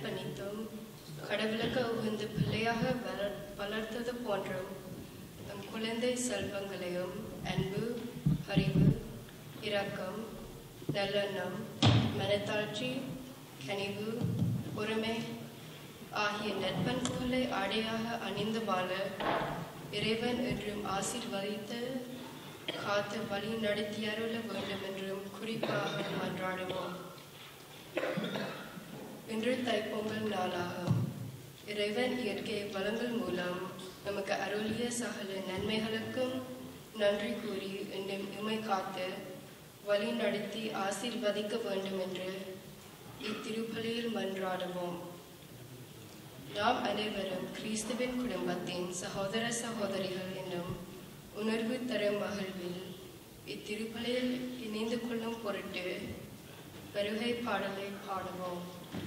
அர்ப்பணித்தும் கடவுளுக்கு உகந்த பிள்ளையாக வளர் வளர்த்தது போன்றும் நம் குழந்தை செல்வங்களையும் அன்பு அறிவு இரக்கம் நல்லெண்ணம் மனத்தாட்சி கனிவு பொறுமை ஆகிய நற்பண்புகளை ஆடையாக அணிந்து வாழ இறைவன் என்றும் ஆசீர்வதித்து காத்து வழி நடத்தி அருள வேண்டும் என்றும் குறிப்பாக மன்றாடுவோம் இன்று தைப்பொங்கல் நாளாகும் இறைவன் இயற்கை வளங்கள் மூலம் நமக்கு அருளிய சகல நன்மைகளுக்கும் நன்றி கூறி என்றும் இமை காத்து வழி நடத்தி ஆசீர்வதிக்க வேண்டும் என்று இத்திருப்பலியில் மன்றாடுவோம் நாம் அனைவரும் கிறிஸ்துவின் குடும்பத்தின் சகோதர சகோதரிகள் என்னும் உணர்வு தரும் மகிழ்வில் இத்திருப்பலியில் இணைந்து கொள்ளும் பொருட்டு வருகை பாடலை பாடுவோம்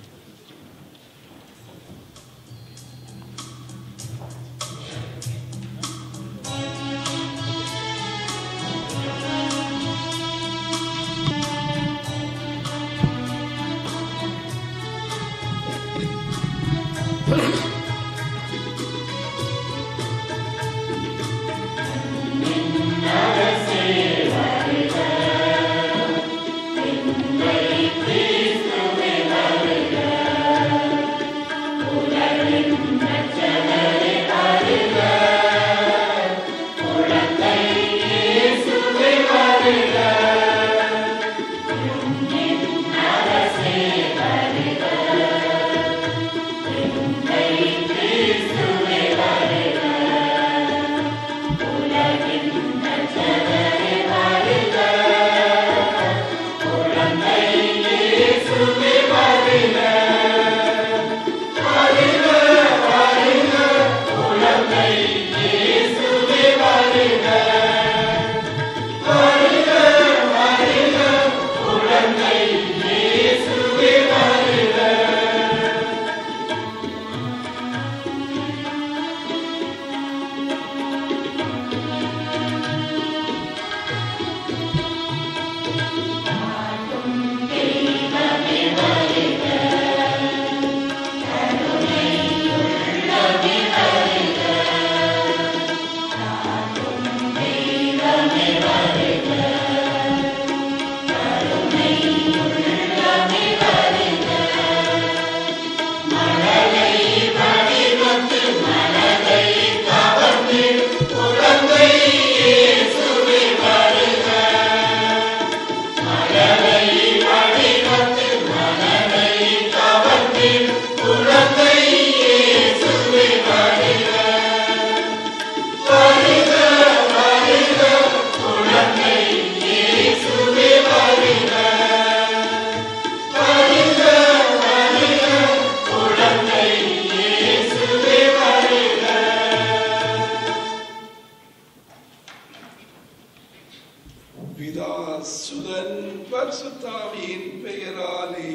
பிதா சுதன் பரிசுத்தாவியின் பெயராலே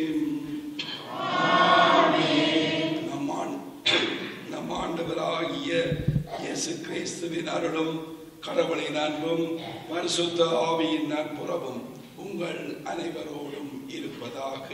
நம் ஆண்- நம் ஆண்டவராகிய இயேசு கிறிஸ்துவின் அருளும் கடவுளின் அன்பும் பரிசுத்த ஆவியின் நட்புறவும் உங்கள் அனைவரோடும் இருப்பதாக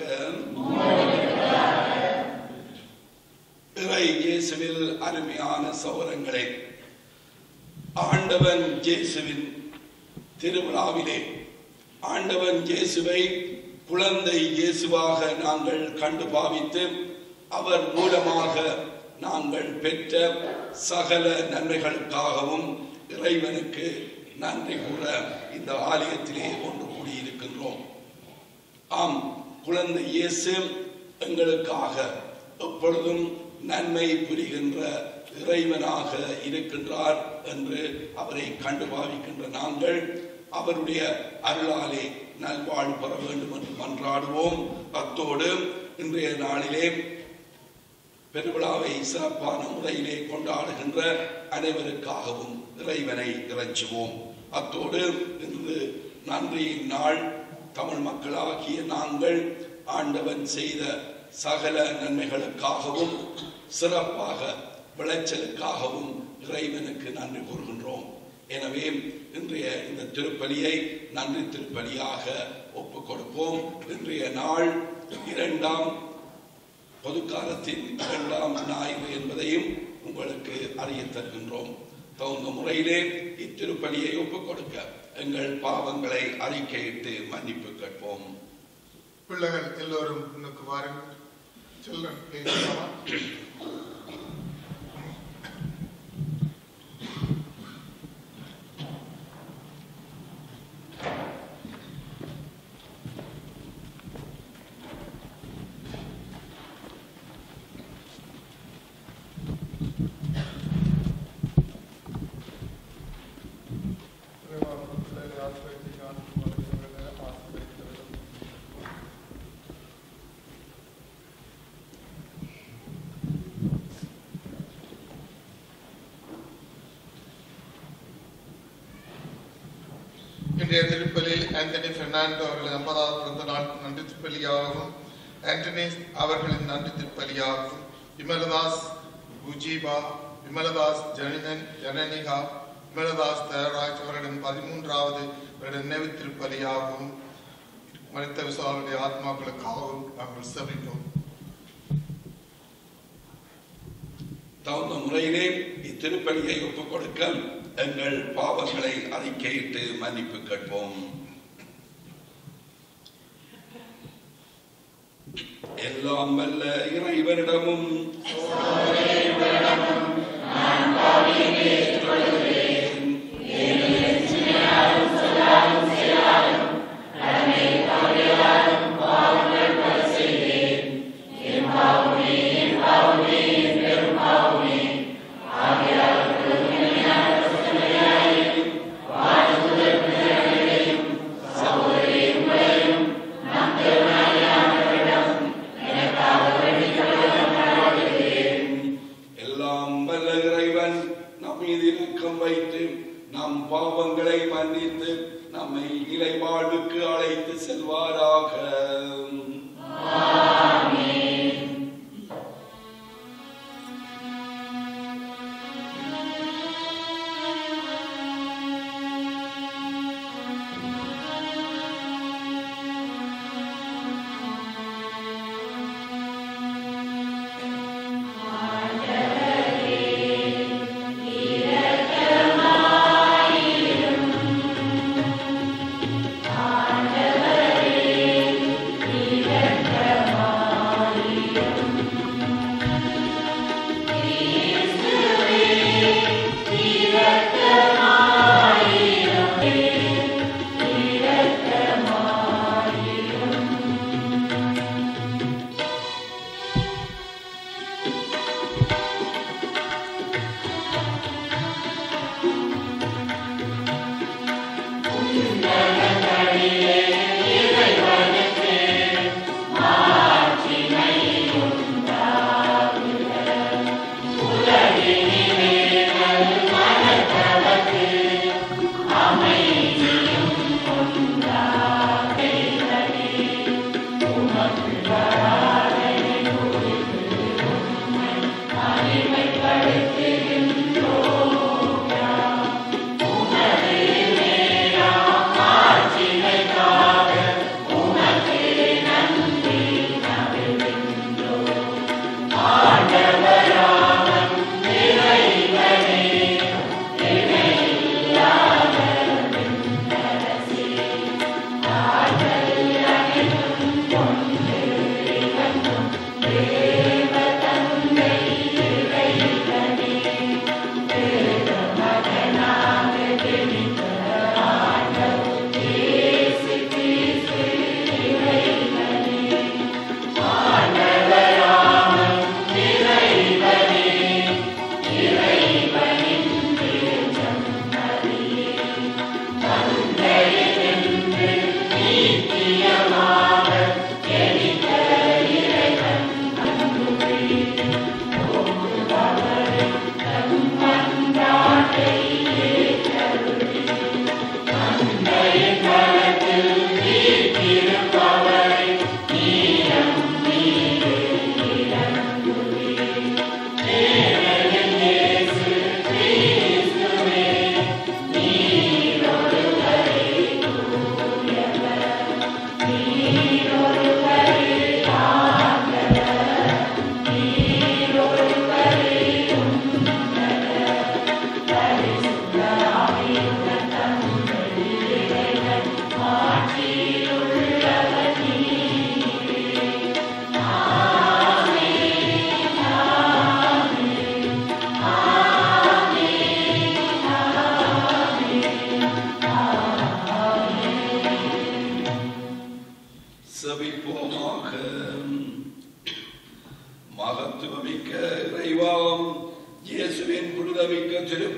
இறை இயேசுவில் அருமையான சௌரங்களே ஆண்டவன் இயேசுவின் திருவிழாவிலே ஆண்டவன் இயேசுவை குழந்தை இயேசுவாக நாங்கள் கண்டு பாவித்து அவர் மூலமாக நாங்கள் பெற்ற சகல நன்மைகளுக்காகவும் இறைவனுக்கு நன்றி கூற இந்த ஆலயத்திலே ஒன்று கூடியிருக்கின்றோம் ஆம் குழந்தை இயேசு எங்களுக்காக எப்பொழுதும் நன்மை புரிகின்ற இறைவனாக இருக்கின்றார் என்று அவரை கண்டு பாவிக்கின்ற நாங்கள் அவருடைய அருளாலே நல்வாழ்வு பெற வேண்டும் என்று மன்றாடுவோம் அத்தோடு இன்றைய நாளிலே பெருவிழாவை சிறப்பான முறையிலே கொண்டாடுகின்ற அனைவருக்காகவும் இறைவனை இறைச்சுவோம் அத்தோடு இன்று நன்றியின் நாள் தமிழ் மக்களாகிய நாங்கள் ஆண்டவன் செய்த சகல நன்மைகளுக்காகவும் சிறப்பாக விளைச்சலுக்காகவும் இறைவனுக்கு நன்றி கூறுகின்றோம் எனவே இன்றைய இந்த திருப்பலியை நன்றி திருப்பலியாக ஒப்புக் கொடுப்போம் இன்றைய நாள் இரண்டாம் பொதுக்காலத்தின் இரண்டாம் ஞாயிறு என்பதையும் உங்களுக்கு அறியத் தருகின்றோம் தகுந்த முறையிலே இத்திருப்பலியை ஒப்புக் கொடுக்க எங்கள் பாவங்களை அறிக்கையிட்டு மன்னிப்பு கேட்போம் பிள்ளைகள் எல்லோரும் முன்னுக்கு வாருங்கள் சில்ட்ரன் ப்ளீஸ் இன்றைய திருப்பலியில் ஆந்தனி பெர்னாண்டோ அவர்களின் ஐம்பதாவது பிறந்த நாள் நன்றி திருப்பலியாகவும் ஆண்டனி அவர்களின் நன்றி திருப்பலியாகவும் விமலதாஸ் குஜீபா விமலதாஸ் ஜனனன் ஜனனிகா விமலதாஸ் தயராஜ் அவர்களின் பதிமூன்றாவது அவருடைய நினைவு திருப்பலியாகவும் மனித விசுவாளுடைய ஆத்மாக்களுக்காகவும் நாங்கள் செபிப்போம் தகுந்த முறையிலே இத்திருப்பலியை ஒப்புக் கொடுக்க எங்கள் பாவங்களை அறிக்கையிட்டு மன்னிப்பு கேட்போம் எல்லாம் வல்ல இறைவனிடமும் எல்லாம் வல்ல இறைவன் நம் மீது இரக்கம் வைத்து நம் பாவங்களை மன்னித்து நம்மை இலை வாழ்வுக்கு அழைத்து செல்வாராக மகிமைப்படுத்துகின்றோம்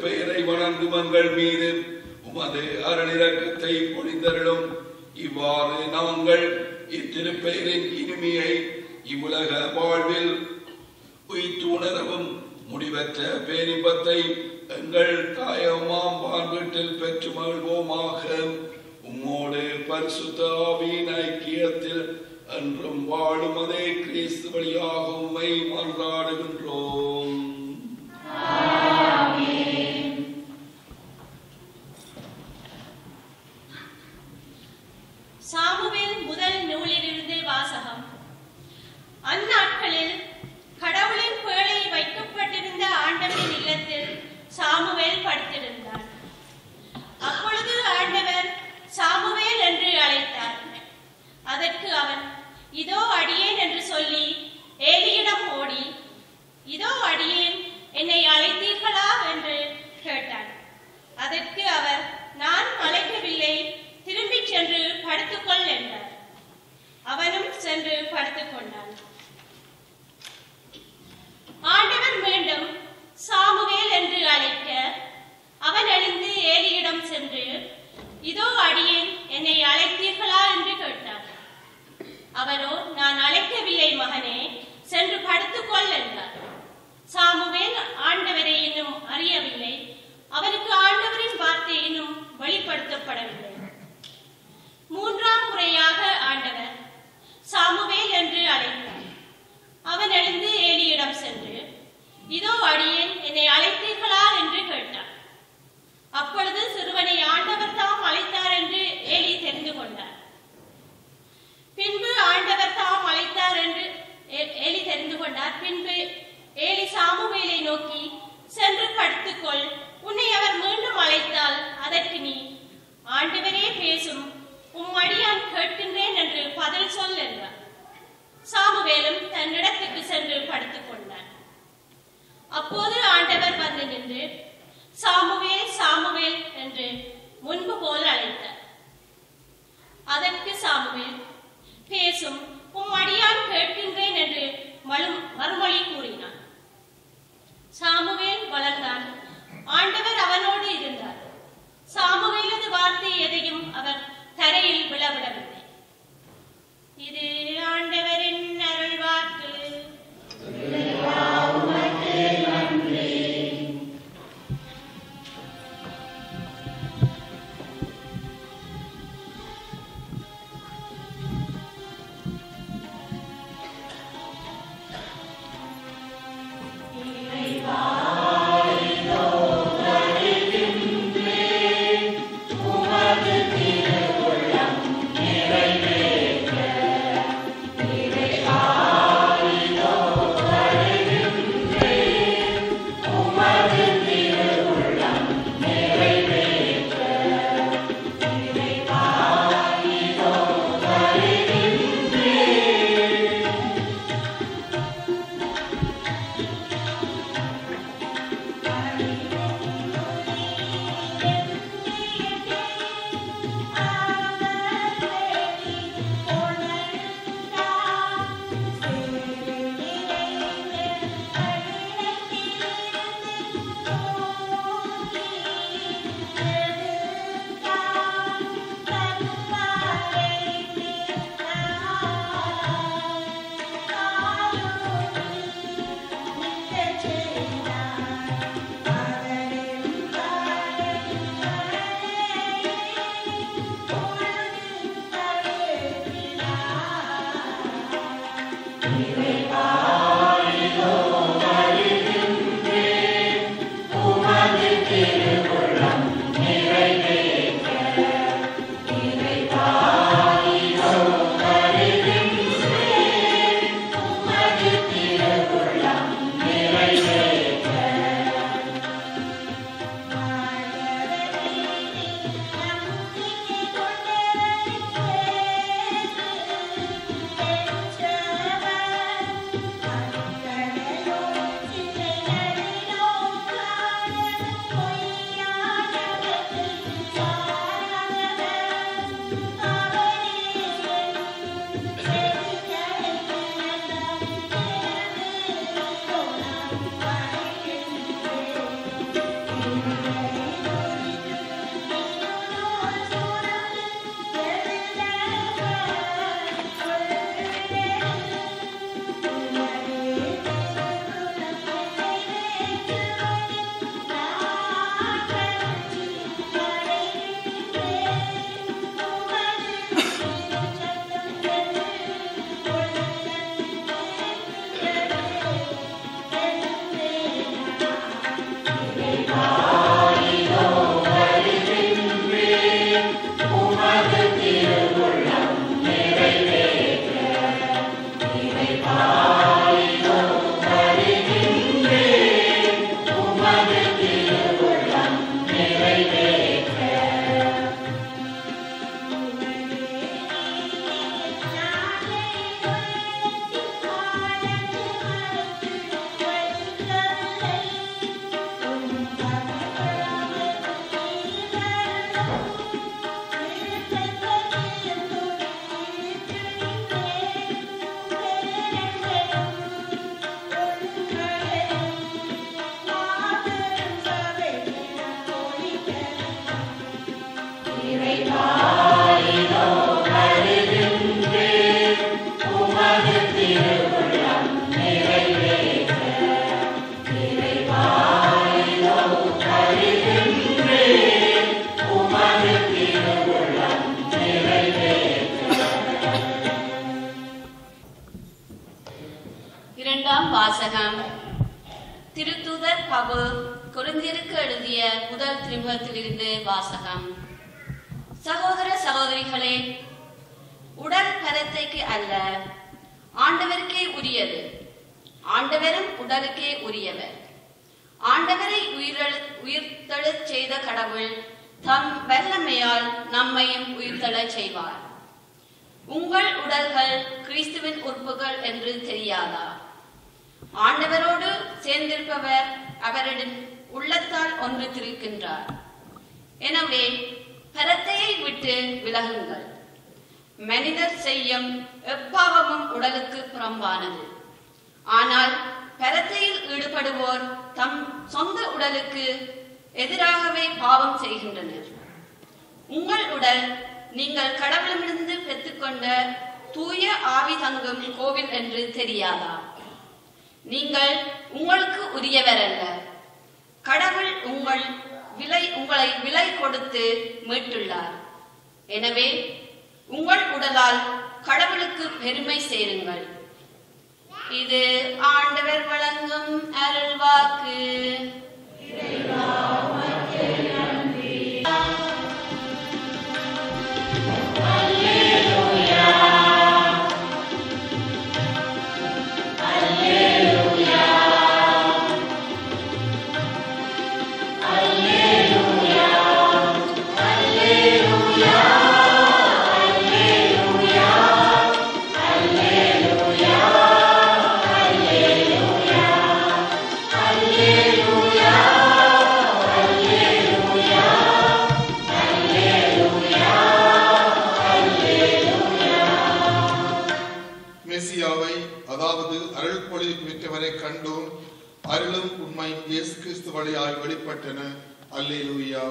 இத்திருப்பெயரை வணங்கும் எங்கள் மீது உமது அருளிறக்கத்தை பொழிந்தருளும் இவ்வாறு நாங்கள் இத்திருப்பெயரின் இனிமையை இவ்வுலக வாழ்வில் உயிர்த்து உணரவும் முடிவற்ற பேரின்பத்தை எங்கள் தாயமாம் வாழ்வீட்டில் பெற்று மகிழ்வோமாக உம்மோடு பரிசுத்த ஆவியின் ஐக்கியத்தில் என்றும் வாழும் அதே கிறிஸ்து வழியாக உம்மை மன்றாடுகின்றோம் சாமுவேல் முதல் நூலிலிருந்து வாசகம் அந்நாட்களில் கடவுளின் பேழை வைக்கப்பட்டிருந்த ஆண்டவரின் இல்லத்தில் சாமுவேல் படுத்திருந்தார் அப்பொழுது ஆண்டவர் சாமுவேல் என்று அழைத்தார் அதற்கு அவன் இதோ அடியேன் என்று சொல்லி ஏலியிடம் ஓடி இதோ அடியேன் என்னை அழைத்தீர்களா என்று கேட்டான் அதற்கு அவர் நான் அழைக்கவில்லை திரும்பிச் சென்று படுத்துக்கொள் என்றார் அவனும் சென்று படுத்துக் கொண்டான் ஆண்டவர் மீண்டும் சாமுவேல் என்று அழைக்க அவன் எழுந்து ஏலியிடம் சென்று இதோ அடியேன் என்னை அழைத்தீர்களா என்று கேட்டான் அவரோ நான் அழைக்கவில்லை மகனே சென்று படுத்துக்கொள் என்றார் சாமுவேல் ஆண்டவரை இன்னும் அறியவில்லை அவனுக்கு ஆண்டவரின் வார்த்தை இன்னும் வெளிப்படுத்தப்படவில்லை மூன்றாம் முறையாக ஆண்டவர் சாமுவேல் என்று அழைத்தார் அவன் எழுந்து ஏலியிடம் சென்று இதோ அடியேன் என்னை அழைத்தீர்களா என்று கேட்டான் அப்பொழுது சிறுவனை ஆண்டவர் தாம் அழைத்தார் என்று ஏலி தெரிந்து கொண்டார் பின்பு ஆண்டவர் தாம் அழைத்தார் என்று ஏ- ஏலி தெரிந்து கொண்டார் பின்பு ஏலி சாமுவேலை நோக்கி சென்று படுத்துக்கொள் உன்னை அவர் மீண்டும் அழைத்தால் அதற்கு நீ ஆண்டவரே பேசும் உம் அடியான் கேட்கின்றேன் என்று பதில் சொல் என்றார் சாமுவேலும் தன்னிடத்துக்கு சென்று படுத்துக் கொண்டான் அப்போது ஆண்டவர் வந்து நின்று சாமுவேல் சாமுவேல் என்று முன்பு போல் அழைத்தார் அதற்கு சாமுவேல் பேசும் உம் அடியான் கேட்கின்றேன் என்று மலும் மறுமொழி கூறினான் சாமுவேல் வளர்ந்தான் ஆண்டவர் அவனோடு இருந்தார் சாமுவேலது வார்த்தை எதையும் அவர் தரையில் விழவிடவில்லை இது ஆண்டவரின் அருள் வாக்கு இறைவா இரண்டாம் வாசகம் திருத்தூதர் பவுல் கொரிந்தியருக்கு எழுதிய முதல் திருமுகத்திலிருந்து வாசகம் சகோதர சகோதரிகளே உடல் பரத்தைக்கு அல்ல ஆண்டவருக்கே உரியது ஆண்டவரும் உடலுக்கே உரியவர் ஆண்டவரை உயிரெழு உயிர்த்தெழச் செய்த கடவுள் தம் வல்லமையால் நம்மையும் உயிர்த்தெழச் செய்வார் உங்கள் உடல்கள் கிறிஸ்துவின் உறுப்புகள் என்று தெரியாதா ஆண்டவரோடு சேர்ந்திருப்பவர் அவரிடம் உள்ளத்தால் ஒன்று திருக்கின்றார் எனவே பரத்தையை விட்டு விலகுங்கள் மனிதர் செய்யும் எப்பாவமும் உடலுக்கு புறம்பானது ஆனால் பரத்தையில் ஈடுபடுவோர் தம் சொந்த உடலுக்கு எதிராகவே பாவம் செய்கின்றனர் உங்கள் உடல் நீங்கள் கடவுளிடமிருந்து பெற்றுக்கொண்ட தூய ஆவி தங்கும் கோவில் என்று தெரியாதா நீங்கள் உங்களுக்கு உரியவர் அல்ல கடவுள் உங்கள் விலை உங்களை விலை கொடுத்து மீட்டுள்ளார் எனவே உங்கள் உடலால் கடவுளுக்கு பெருமை சேருங்கள் இது ஆண்டவர் வழங்கும் அருள்வாக்கு மெசியாவை அதாவது அருள் பொழிவு பெற்றவரை கண்டோம் அருளும் உண்மையும் இயேசு கிறிஸ்து வழியாய் வெளிப்பட்டன அல்லேலூயா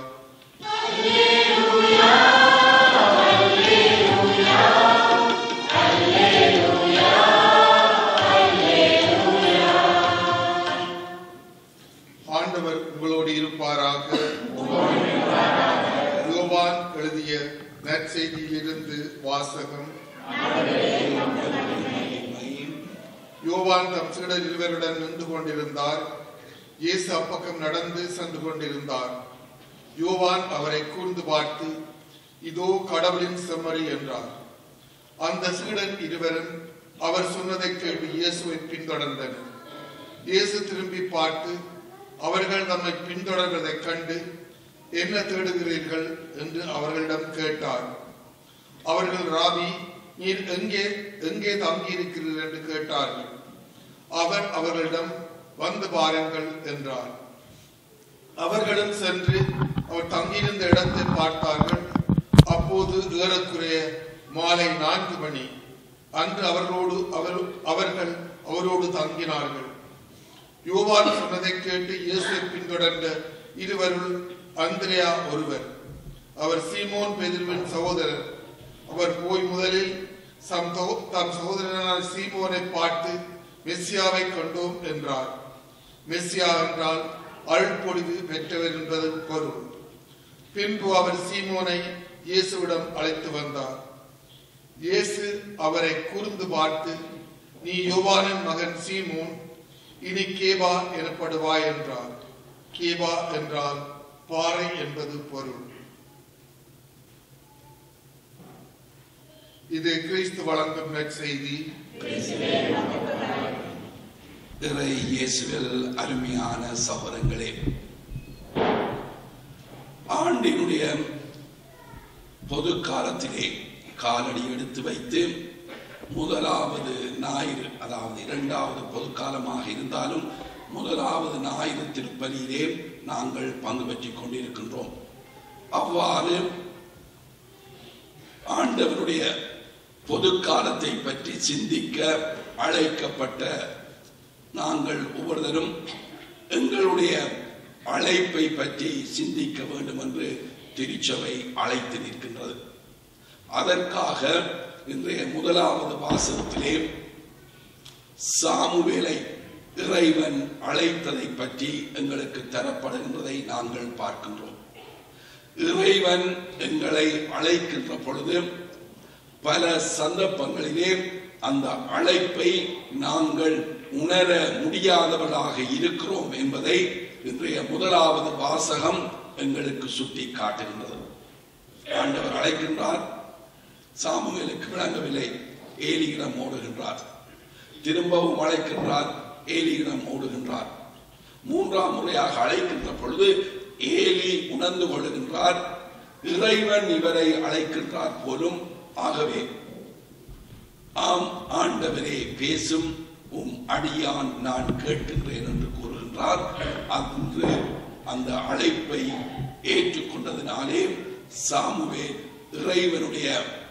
ஆண்டவர் உங்களோடு இருப்பாராக யோவான் எழுதிய நற்செய்தியிலிருந்து வாசகம் யோவான் தம் சீடர் இருவருடன் நின்று கொண்டிருந்தார் இயேசு அப்பக்கம் நடந்து சென்று கொண்டிருந்தார் யோவான் அவரை கூர்ந்து பார்த்து இதோ கடவுளின் செம்மறி என்றார் அந்த சீடர் இருவரும் அவர் சொன்னதை கேட்டு இயேசுவை பின்தொடர்ந்தனர் இயேசு திரும்பி பார்த்து அவர்கள் நம்மை பின்தொடர்வதைக் கண்டு என்ன தேடுகிறீர்கள் என்று அவர்களிடம் கேட்டார் அவர்கள் ராபி நீர் எங்கே எங்கே தங்கியிருக்கிறீர் என்று கேட்டார்கள் அவர் அவர்களிடம் வந்து பாருங்கள் என்றார் அவர்களும் சென்று அவர் தங்கியிருந்த இடத்தை பார்த்தார்கள் அப்போது ஏறக்குறைய மாலை நான்கு மணி அன்று அவர்களோடு அவர் அவர்கள் அவரோடு தங்கினார்கள் யோவான் சொன்னதை கேட்டு இயேசுவை பின்தொடர்ந்த இருவருள் அந்திரேயா ஒருவர் அவர் சீமோன் பெதிர்வின் சகோதரர் அவர் போய் முதலில் சம் தோ- தம் சகோதரனான சீமோனை பார்த்து மெஸ்ஸியாவை கண்டோம் என்றார் மெஸ்ஸியா என்றால் அருள்பொழிவு பெற்றவர் என்பது பொருள் பின்பு அவர் சீமோனை இயேசுவிடம் அழைத்து வந்தார் இயேசு அவரை கூர்ந்து பார்த்து நீ யோவானின் மகன் சீமோன் இனி கேபா எனப்படுவாய் என்றார் கேபா என்றால் பாறை என்பது பொருள் இது கிறிஸ்து வழங்கும் நற்செய்தி இறை இயேசுவில் அருமையான சகோதரங்களே ஆண்டினுடைய பொது காலத்திலே காலடி எடுத்து வைத்து முதலாவது ஞாயிறு அதாவது இரண்டாவது பொது காலமாக இருந்தாலும் முதலாவது ஞாயிறு திருப்பலியிலே நாங்கள் பங்கு பெற்றுக் கொண்டிருக்கின்றோம் அவ்வாறு ஆண்டவருடைய பொது காலத்தை பற்றி சிந்திக்க அழைக்கப்பட்ட நாங்கள் ஒவ்வொருத்தரும் எங்களுடைய அழைப்பை பற்றி சிந்திக்க வேண்டும் என்று திருச்சபை அழைத்து நிற்கின்றது அதற்காக இன்றைய முதலாவது வாசகத்திலே சாமுவேலை இறைவன் அழைத்ததை பற்றி எங்களுக்கு தரப்படுகின்றதை நாங்கள் பார்க்கின்றோம் இறைவன் எங்களை அழைக்கின்ற பொழுது பல சந்தர்ப்பங்களிலே அந்த அழைப்பை நாங்கள் உணர முடியாதவர்களாக இருக்கிறோம் என்பதை இன்றைய முதலாவது வாசகம் எங்களுக்கு சுட்டி காட்டுகின்றது ஆண்டவர் அழைக்கின்றார் சாமுவேலுக்கு விளங்கவில்லை ஏலியிடம் ஓடுகின்றார் திரும்பவும் அழைக்கின்றார் ஏலியிடம் ஓடுகின்றார் மூன்றாம் முறையாக அழைக்கின்ற பொழுது ஏலி உணர்ந்து கொள்கின்றார் இறைவன் இவரை அழைக்கின்றார் போலும் ஆகவே ஆம் ஆண்டவரே பேசும் உம் அடியான் நான் கேட்கின்றேன் என்று கூறுகின்றார் அன்று அந்த அழைப்பை ஏற்றுக்கொண்டதினாலே சாமுவே இறைவனுடைய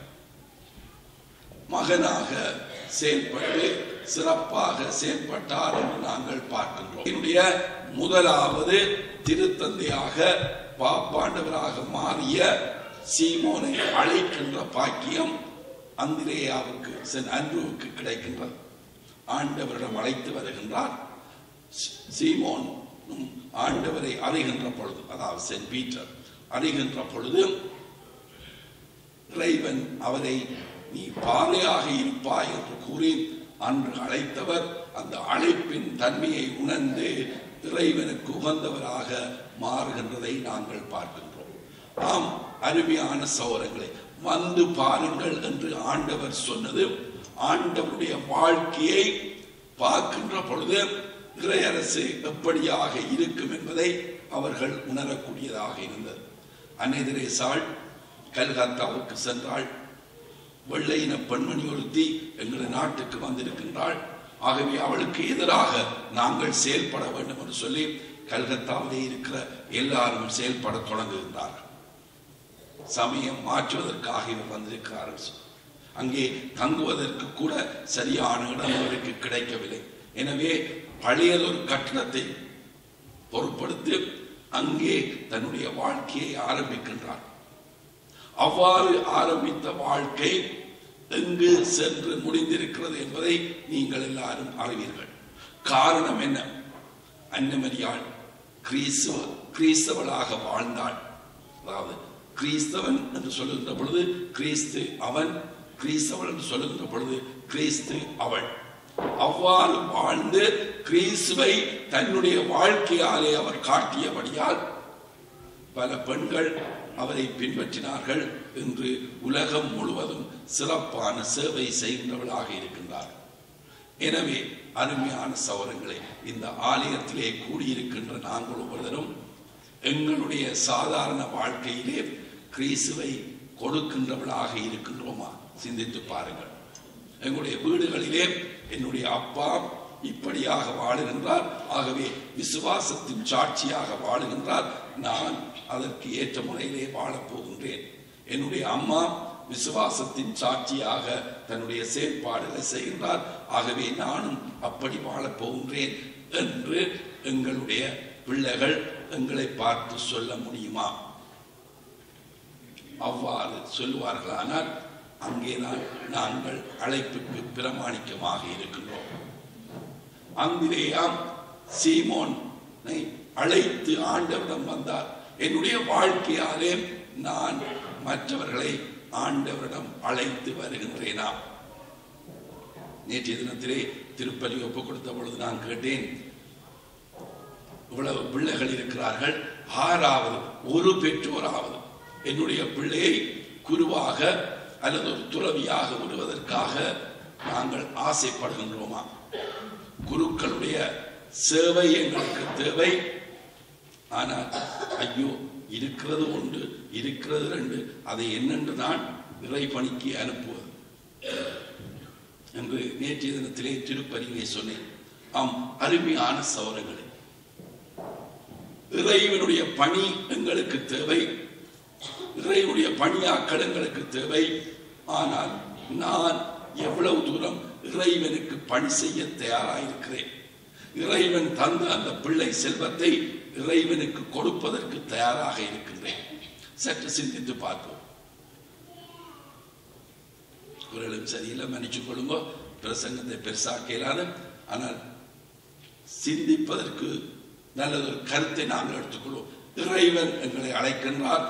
மகனாக செயல்பட்டு சிறப்பாக செயல்பட்டார் என்று நாங்கள் பார்க்கின்றோம் என்னுடைய முதலாவது திருத்தந்தையாக பாப்பாண்டவராக மாறிய சீமோனை அழைக்கின்ற பாக்கியம் அந்திரேயாவுக்கு சென் அன்றுவுக்கு கிடைக்கின்றது ஆண்டவரிடம் அழைத்து வருகின்றார் சி- சீமோன் ஆண்டவரை அறிகின்ற பொழுது அதாவது சென்ட் பீட்டர் அறிகின்ற பொழுது இறைவன் அவரை நீ பாறையாக இருப்பாய் என்று கூறி அன்று அழைத்தவர் அந்த அழைப்பின் தன்மையை உணர்ந்து இறைவனுக்கு உகந்தவராக மாறுகின்றதை நாங்கள் பார்க்கின்றோம் ஆம் அருமையான சௌரங்களை வந்து பாருங்கள் என்று ஆண்டவர் சொன்னது ஆண்டவருடைய வாழ்க்கையை பார்க்கின்ற பொழுது இறையரசு எப்படியாக இருக்கும் என்பதை அவர்கள் உணரக்கூடியதாக இருந்தது அன்னை தெரேசாள் கல்கத்தாவுக்கு சென்றாள் வெள்ளையின பெண்மணி ஒருத்தி எங்கள் நாட்டுக்கு வந்திருக்கின்றாள் ஆகவே அவளுக்கு எதிராக நாங்கள் செயல்பட வேண்டும் என்று சொல்லி கல்கத்தாவிலே இருக்கிற எல்லாரும் செயல்பட தொடங்குகின்றார்கள் சமயம் மாற்றுவதற்காக இவர் வந்திருக்கிறார்கள் அங்கே தங்குவதற்கு கூட சரியான இடம் அவருக்கு கிடைக்கவில்லை எனவே பழையதொரு கட்டணத்தை பொருட்படுத்தி அங்கே தன்னுடைய வாழ்க்கையை ஆரம்பிக்கின்றார் அவ்வாறு ஆரம்பித்த வாழ்க்கை எங்கு சென்று முடிந்திருக்கிறது என்பதை நீங்கள் எல்லாரும் அறிவீர்கள் காரணம் என்ன அன்னமரியாள் கிறிஸ்துவ கிறிஸ்தவளாக வாழ்ந்தாள் அதாவது கிறிஸ்தவன் என்று சொல்லுகின்ற பொழுது கிறிஸ்து அவன் கிறிஸ்தவன் என்று சொல்லுகின்ற பொழுது கிறிஸ்து அவள் அவ்வாறு வாழ்ந்து கிறிஸ்துவை தன்னுடைய வாழ்க்கையாலே அவர் காட்டியபடியால் பல பெண்கள் அவரை பின்பற்றினார்கள் என்று உலகம் முழுவதும் சிறப்பான சேவை செய்கின்றவர்களாக இருக்கின்றார்கள் எனவே அருமையான சவரங்களே இந்த ஆலயத்திலே கூடியிருக்கின்ற நாங்கள் ஒவ்வொருவரும் எங்களுடைய சாதாரண வாழ்க்கையிலே கிறிஸ்துவை கொடுக்கின்றவர்களாக இருக்கின்றோமா சிந்தித்து பாருங்கள் எங்களுடைய வீடுகளிலே என்னுடைய அப்பா இப்படியாக வாழுகின்றார் ஆகவே விசுவாசத்தின் சாட்சியாக வாழுகின்றார் நான் அதற்கு ஏற்ற முறையிலே வாழப் போகின்றேன் என்னுடைய அம்மா விசுவாசத்தின் சாட்சியாக தன்னுடைய செயல்பாடுகளை செய்கின்றார் ஆகவே நானும் அப்படி வாழப் போகின்றேன் என்று எங்களுடைய பிள்ளைகள் எங்களை பார்த்து சொல்ல முடியுமா அவ்வாறு சொல்லுவார்களானால் அங்கேதான் நாங்கள் அழைப்புக்கு பிரமாணிக்கமாக இருக்கின்றோம் அங்கிலேயாம் சீமோனை அழைத்து ஆண்டவரிடம் வந்தார் என்னுடைய வாழ்க்கையாலே நான் மற்றவர்களை ஆண்டவரிடம் அழைத்து வருகின்றேனா நேற்றைய தினத்திலே திருப்பலி ஒப்புக் கொடுத்த பொழுது நான் கேட்டேன் இவ்வளவு பிள்ளைகள் இருக்கிறார்கள் ஆறாவது ஒரு பெற்றோராவது என்னுடைய பிள்ளையை குருவாக அல்லது ஒரு துறவியாக விடுவதற்காக நாங்கள் ஆசைப்படுகின்றோமா குருக்களுடைய சேவை எங்களுக்கு தேவை ஆனால் ஐயோ இருக்கிறது ஒன்று இருக்கிறது ரெண்டு அதை என்னென்று நான் இறைபணிக்கு அனுப்புவது என்று நேற்றைய தினத்திலே திருப்பதிவை சொன்னேன் ஆம் அருமையான சௌரங்களே இறைவனுடைய பணி எங்களுக்கு தேவை இறைவனுடைய பணியாக்கள் எங்களுக்கு தேவை ஆனால் நான் எவ்வளவு தூரம் இறைவனுக்கு பணி செய்ய தயாராயிருக்கிறேன் இறைவன் தந்த அந்த பிள்ளை செல்வத்தை இறைவனுக்கு கொடுப்பதற்கு தயாராக இருக்கின்றேன் சற்று சிந்தித்து பார்ப்போம் குரலும் சரியில்லை மன்னிச்சு கொள்ளுங்க பிரசங்கத்தை பெருசாக்கலாது ஆனால் சிந்திப்பதற்கு நல்லதொரு கருத்தை நாங்கள் எடுத்துக்கொள்வோம் இறைவன் எங்களை அழைக்கின்றார்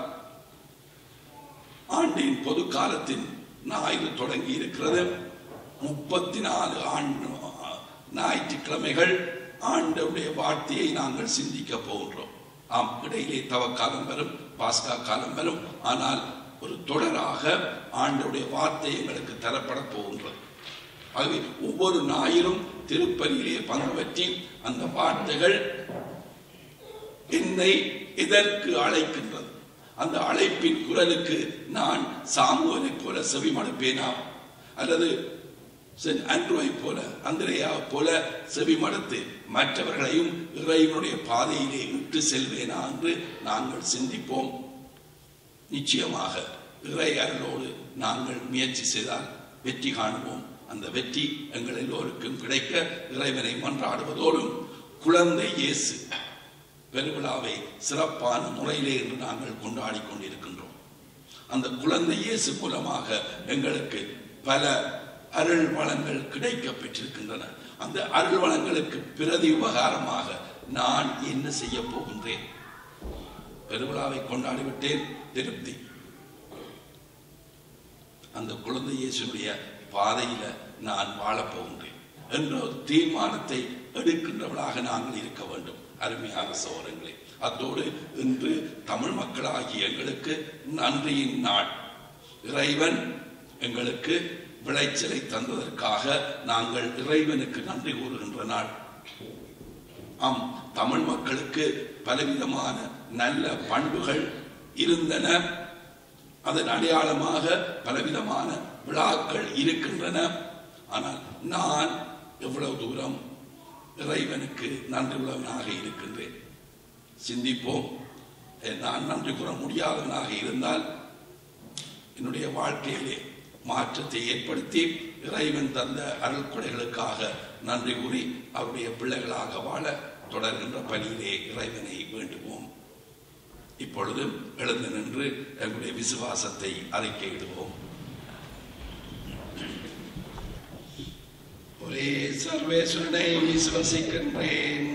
ஆண்டின் பொது காலத்தின் ஞாயிறு தொடங்கி இருக்கிறது முப்பத்தி நாலு ஆண்டு ஞாயிற்றுக்கிழமைகள் ஆண்டவுடைய வார்த்தையை நாங்கள் சிந்திக்க போகின்றோம் ஆம் இடையிலே தவக்காலம் வரும் பாஸ்கா காலம் வரும் ஆனால் ஒரு தொடராக ஆண்டவுடைய வார்த்தை எங்களுக்கு தரப்பட போகின்றது ஆகவே ஒவ்வொரு ஞாயிறும் திருப்பலியிலே பங்கு பற்றி அந்த வார்த்தைகள் என்னை எதற்கு அழைக்கின்றது அந்த அழைப்பின் குரலுக்கு நான் சாமுவலை போல செவிமடுப்பேனா அல்லது சென் அன்றுவை போல அந்திரையா போல செவிமடுத்து மற்றவர்களையும் இறைவனுடைய பாதையிலே விட்டு செல்வேனா என்று நாங்கள் சிந்திப்போம் நிச்சயமாக இறை அருளோடு நாங்கள் முயற்சி செய்தால் வெற்றி காணுவோம் அந்த வெற்றி எங்கள் எல்லோருக்கும் கிடைக்க இறைவனை மன்றாடுவதோடும் குழந்தை இயேசு பெருவிழாவை சிறப்பான முறையிலே என்று நாங்கள் கொண்டாடி கொண்டிருக்கின்றோம் அந்த குழந்தை இயேசு மூலமாக எங்களுக்கு பல அருள் வளங்கள் கிடைக்க பெற்றிருக்கின்றன அந்த அருள் வளங்களுக்கு பிரதி உபகாரமாக நான் என்ன செய்ய போகின்றேன் பெருவிழாவை கொண்டாடிவிட்டேன் திருப்தி அந்த குழந்தை இயேசுடைய பாதையில நான் வாழப் போகின்றேன் என்ற ஒரு தீர்மானத்தை எடுக்கின்றவளாக நாங்கள் இருக்க வேண்டும் அருமையான சோரங்களே அத்தோடு இன்று தமிழ் மக்களாகிய எங்களுக்கு நன்றியின் நாள் இறைவன் எங்களுக்கு விளைச்சலை தந்ததற்காக நாங்கள் இறைவனுக்கு நன்றி கூறுகின்ற நாள் ஆம் தமிழ் மக்களுக்கு பலவிதமான நல்ல பண்புகள் இருந்தன அதன் அடையாளமாக பலவிதமான விழாக்கள் இருக்கின்றன ஆனால் நான் எவ்வளவு தூரம் இறைவனுக்கு நன்றி உள்ளவனாக இருக்கின்றேன் சிந்திப்போம் நான் நன்றி கூற முடியாதவனாக இருந்தால் என்னுடைய வாழ்க்கையிலே மாற்றத்தை ஏற்படுத்தி இறைவன் தந்த அருள் கொடைகளுக்காக நன்றி கூறி அவருடைய பிள்ளைகளாக வாழ தொடர்கின்ற பணியிலே இறைவனை வேண்டுவோம் இப்பொழுது எழுந்து நின்று எங்களுடைய விசுவாசத்தை அறிக்கையிடுவோம் ஒரே சர்வேஸ்வரனை விசுவசிக்கின்றேன்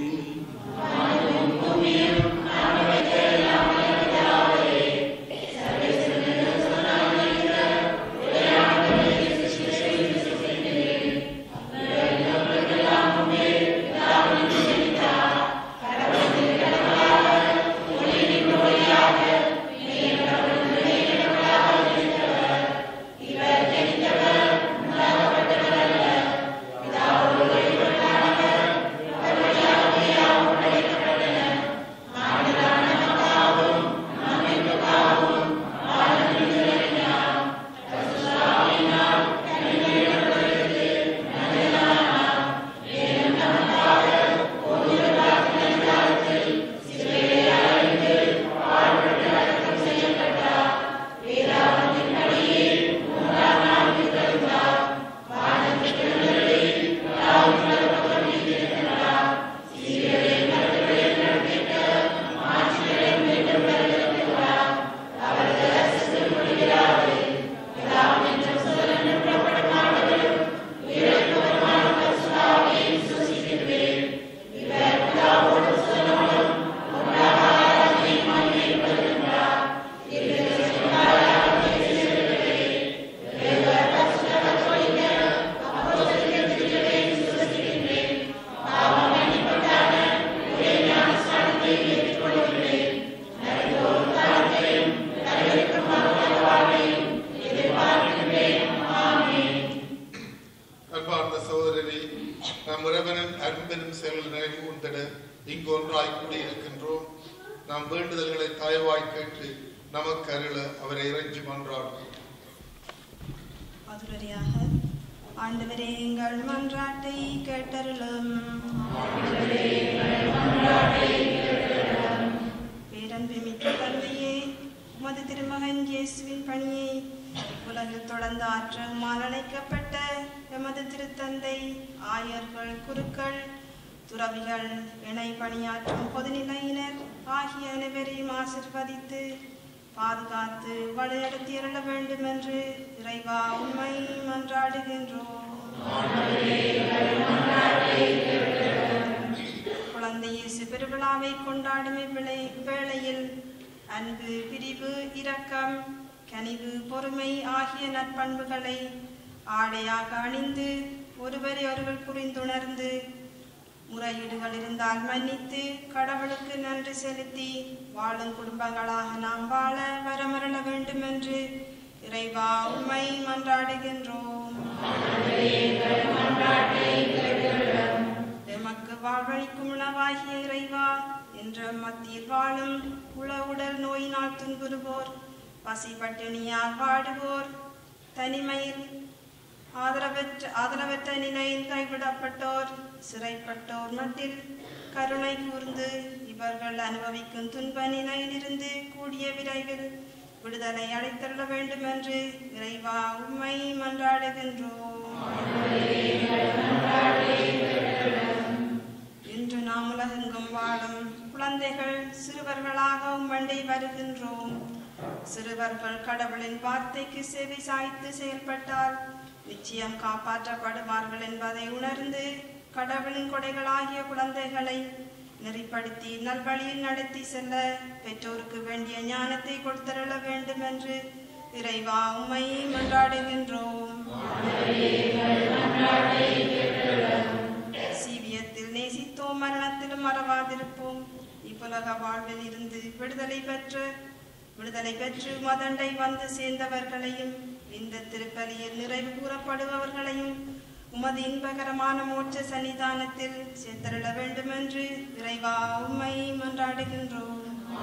அன்பார்ந்த சகோதரரே நம் இறைவனின் அன்பெனும் செயல் நிறைவு உண்டட இங்கு ஒன்றாய் கூடியிருக்கின்றோம் நம் வேண்டுதல்களை தயவாய் கேட்டு நமக்கு அருள அவரை இறைஞ்சி மன்றாடுவோம் அதுவரையாக ஆண்டவரே எங்கள் மன்றாட்டை கேட்டருளும் பேரன்புமிக்க தந்தையே உமது திருமகன் இயேசுவின் பணியை உலகில் தொடர்ந்து ஆற்றமால் அழைக்கப்பட்ட எமது திருத்தந்தை ஆயர்கள் குருக்கள் துறவிகள் இணை பணியாற்றும் பொதுநிலையினர் ஆகிய அனைவரையும் ஆசிர்வதித்து பாதுகாத்து வழிநடத்தியருள வேண்டும் என்று இறைவா உண்மை மன்றாடுகின்றோம் குழந்தை இயேசு பெருவிழாவை கொண்டாடும் இவ்விளை வேளையில் அன்பு பிரிவு இரக்கம் கனிவு பொறுமை ஆகிய நற்பண்புகளை ஆடையாக அணிந்து ஒருவரை ஒருவர் புரிந்துணர்ந்து முறையீடுகள் இருந்தால் மன்னித்து கடவுளுக்கு நன்றி செலுத்தி வாழும் குடும்பங்களாக நாம் வாழ வரமருள வேண்டும் என்று இறைவா உண்மை மன்றாடுகின்றோம் எமக்கு வாழ்வழிக்கும் உணவாகிய இறைவா என்ற மத்தியில் வாழும் உள உடல் நோயினால் துன்புறுவோர் பசி பட்டினியால் வாடுவோர் தனிமையில் ஆதரவற்ற ஆதரவற்ற நிலையில் கைவிடப்பட்டோர் சிறைப்பட்டோர் மட்டில் கருணை கூர்ந்து இவர்கள் அனுபவிக்கும் துன்ப நிலையிலிருந்து கூடிய விரைவில் விடுதலை அளித்தருள வேண்டும் என்று இறைவா உம்மை மன்றாடுகின்றோம் இன்று நாம் உலகெங்கும் வாழும் குழந்தைகள் சிறுவர்களாக உம்மண்டை வருகின்றோம் சிறுவர்கள் கடவுளின் வார்த்தைக்கு செவி சாய்த்து செயல்பட்டால் நிச்சயம் காப்பாற்றப்படுவார்கள் என்பதை உணர்ந்து கடவுளின் கொடைகளாகிய குழந்தைகளை நெறிப்படுத்தி நல்வழியில் நடத்தி செல்ல பெற்றோருக்கு வேண்டிய ஞானத்தை கொடுத்தருள வேண்டும் என்று இறைவா உம்மை மன்றாடுகின்றோம் சீவியத்தில் நேசித்தோம் மரணத்திலும் மறவாதிருப்போம் இப்புலக வாழ்வில் இருந்து விடுதலை பெற்று விடுதலை பெற்று மதண்டை வந்து சேர்ந்தவர்களையும் இந்த திருப்பலியில் நிறைவு கூறப்படுபவர்களையும் உமது இன்பகரமான மோட்ச சன்னிதானத்தில் சேர்த்தருள வேண்டும் என்று இறைவா உம்மை மன்றாடுகின்றோம்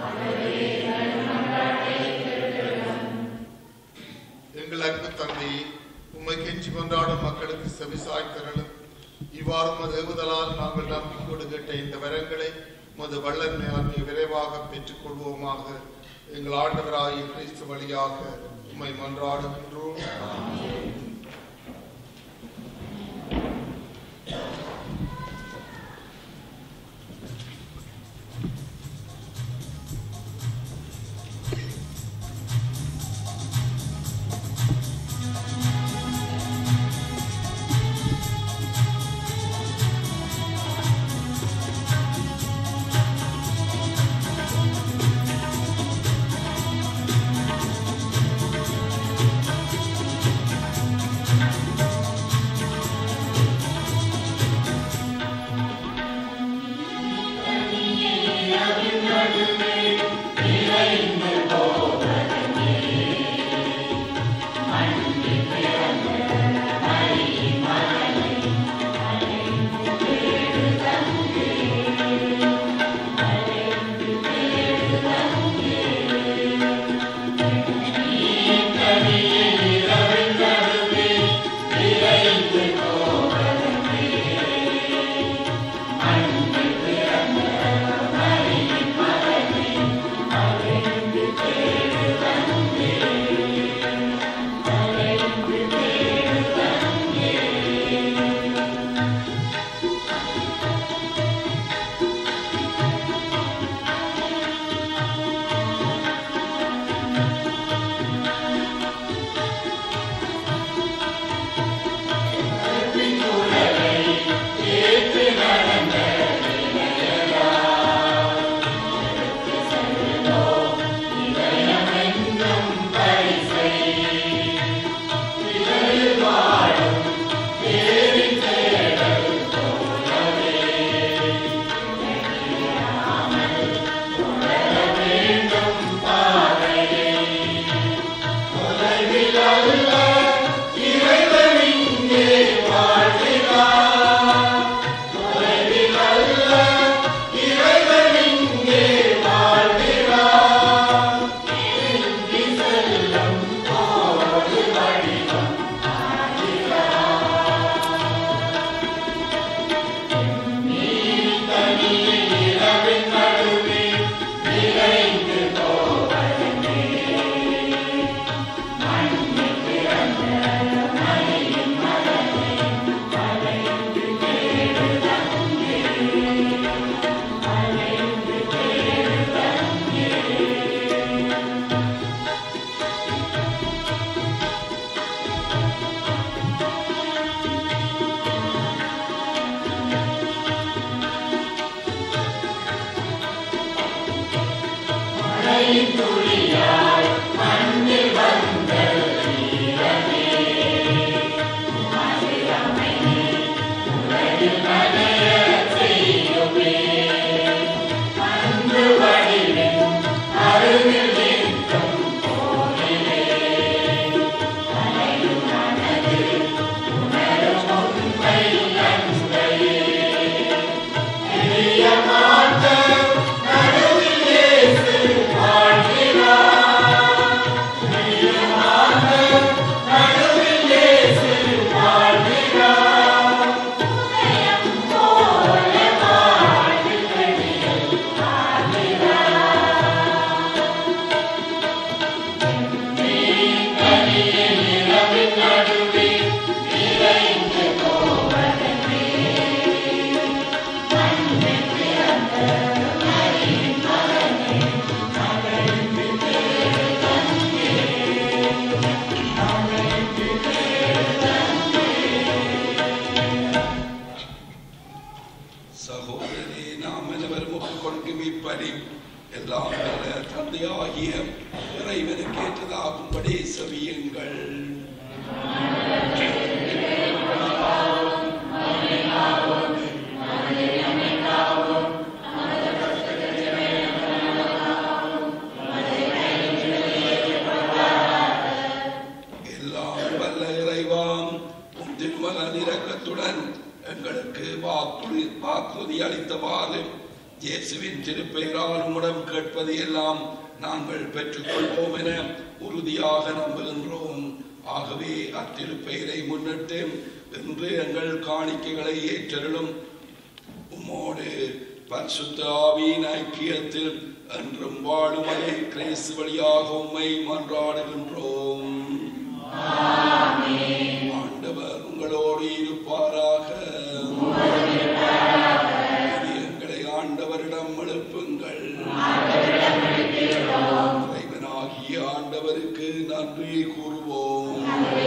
எங்கள் அன்பு தந்தையே உம்மை கெஞ்சி கொண்டாடும் மக்களுக்கு செவிசாய்த்தரலும் இவ்வாறு உமது ஏவுதலால் நாங்கள் நம்பிக்கோடு கேட்ட இந்த வரங்களை உமது வல்லன்மையாண்மை விரைவாக பெற்றுக் கொள்வோமாக எங்கள் ஆண்டவராகிய கிறிஸ்து வழியாக உம்மை மன்றாடுகின்றோம் ஆ சகோதரனே நாம் அனைவரும் ஒப்புக் கொடுக்கும் இப்படி எல்லாம் வல்ல தந்தையாகிய இறைவனுக்கு ஏற்றதாகும்படி செவியுங்கள் எல்லாம் வல்ல இறைவாம் உம் திருமல இரக்கத்துடன் எங்களுக்கு வாக்குறுதி வாக்குறுதி அளித்தவாறு இயேசுவின் திருப்பெயரால் உம்மிடம் கேட்பது எல்லாம் நாங்கள் பெற்றுக்கொள்வோம் என உறுதியாக நம்புகின்றோம் ஆகவே அத்திருப்பெயரை முன்னிட்டு இன்று எங்கள் காணிக்கைகளை ஏற்றருளும் உம்மோடு பரிசுத்த ஆவியின் ஐக்கியத்தில் என்றும் வாழும் அதே கிறிஸ்து வழியாக உம்மை மன்றாடுகின்றோம் ஆண்டவர் உங்களோடு இருப்பாராக எங்களை ஆண்டவரிடம் எழுப்புங்கள் இறைவனாகிய ஆண்டவருக்கு நன்றி கூறுவோம்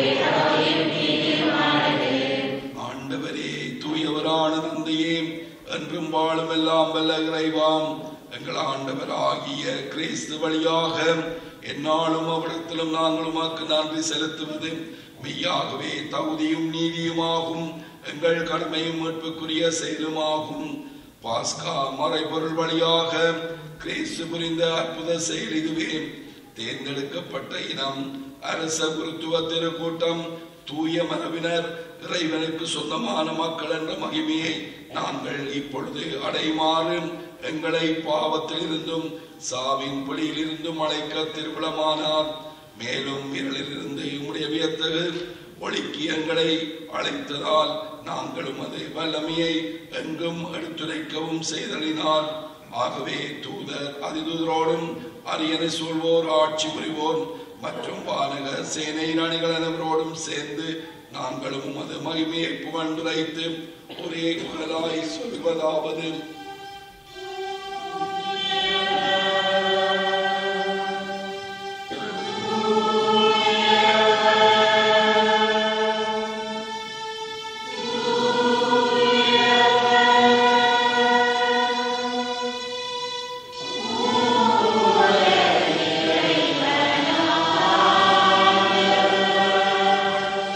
ஆண்டவரே தூயவரான தந்தையே என்றும் வாழும் எல்லாம் வல்ல இறைவாம் எங்கள் ஆண்டவராகிய கிறிஸ்து வழியாக எந்நாளும் அவரிடத்திலும் நாங்கள் உமக்கு நன்றி செலுத்துவது மெய்யாகவே தகுதியும் நீதியுமாகும் எங்கள் கடமையும் மீட்புக்குரிய செயலுமாகும் பாஸ்கா மறைபொருள் வழியாக கிறிஸ்து புரிந்த அற்புத செயல் இதுவே தேர்ந்தெடுக்கப்பட்ட இனம் அரச குருத்துவ திருக்கூட்டம் தூய மரபினர் இறைவனுக்கு சொந்தமான மக்கள் என்ற மகிமையை நாங்கள் இப்பொழுது அடைமாறு எங்களை பாவத்திலிருந்தும் சாவின் பிடியிலிருந்தும் அழைக்க திருவிழமானார் மேலும் இருளிலிருந்து உம்முடைய வியத்தகு ஒளிக்கு எங்களை அழைத்ததால் நாங்களும் அது வல்லமையை எங்கும் எடுத்துரைக்கவும் செய்தலினார் ஆகவே தூதர் அதிதூதரோடும் அரியணை சூழ்வோர் ஆட்சி புரிவோர் மற்றும் வானக சேனை அணிகள் அனைவரோடும் சேர்ந்து நாங்களும் உமது மகிமையை புகழ்ந்துரைத்து ஒரே குரலாய் சொல்வதாவது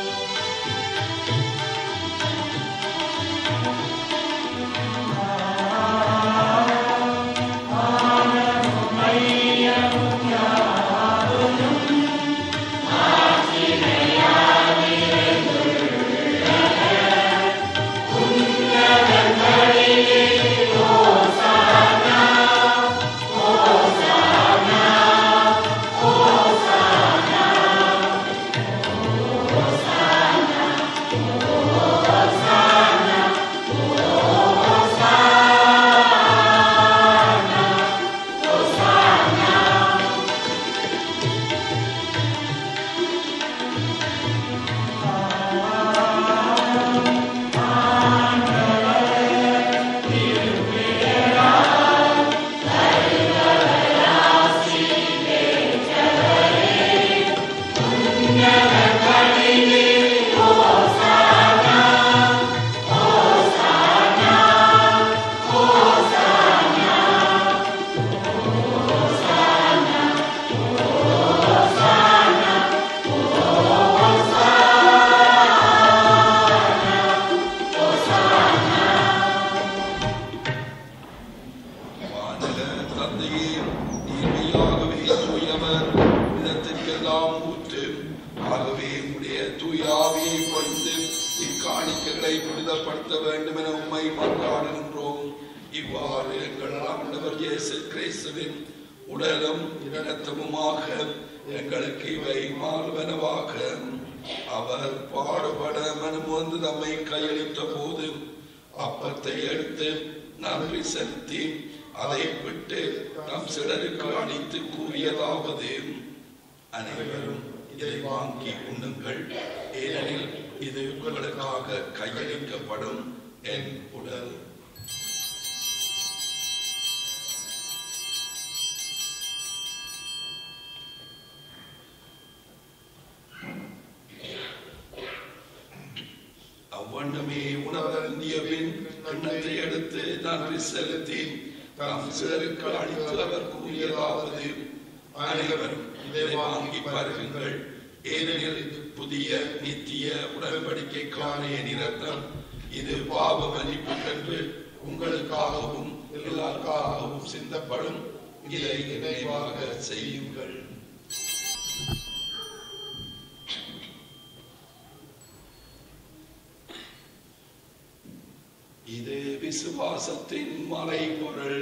ஆ ஆண்டவர் விதத்திற்கெல்லாம் ஊற்று ஆகவே உடைய தூயாவியை பொழிந்து இக்காணிக்கைகளை புனிதப்படுத்த வேண்டும் என உண்மை மன்றாடுகின்றோம் இவ்வாறு எங்கள் ஆண்டவர் இயேசு கிறிஸ்துவின் உடலும் இரத்தமுமாக எங்களுக்கு இவை மாறுவனவாக அவர் பாடுபட மனமுந்து தம்மை கையளித்த போது அப்பத்தை எடுத்து நன்றி செலுத்தி அதை விட்டு நம் சிலருக்கு அளித்து கூறியதாவது அனைவரும் இதை வாங்கி உண்ணுங்கள் ஏனெனில் இது உங்களுக்காக கையளிக்கப்படும் என் உடல் அவ்வண்ணமே உணவருந்திய பின் கிண்ணத்தை எடுத்து நன்றி செலுத்தி தாம் சிலருக்கு அளித்து அவர் கூறியதாவது அனைவரும் இதை வாங்கி பருகுங்கள் ஏனெனில் இது புதிய நித்திய உடன்படிக்கைக்கான என் இரத்தம் இது பாவ மன்னிப்புக்கென்று உங்களுக்காகவும் எல்லாருக்காகவும் சிந்தப்படும் இதை நினைவாக செய்யுங்கள் இது விசுவாசத்தின் மறைபொருள்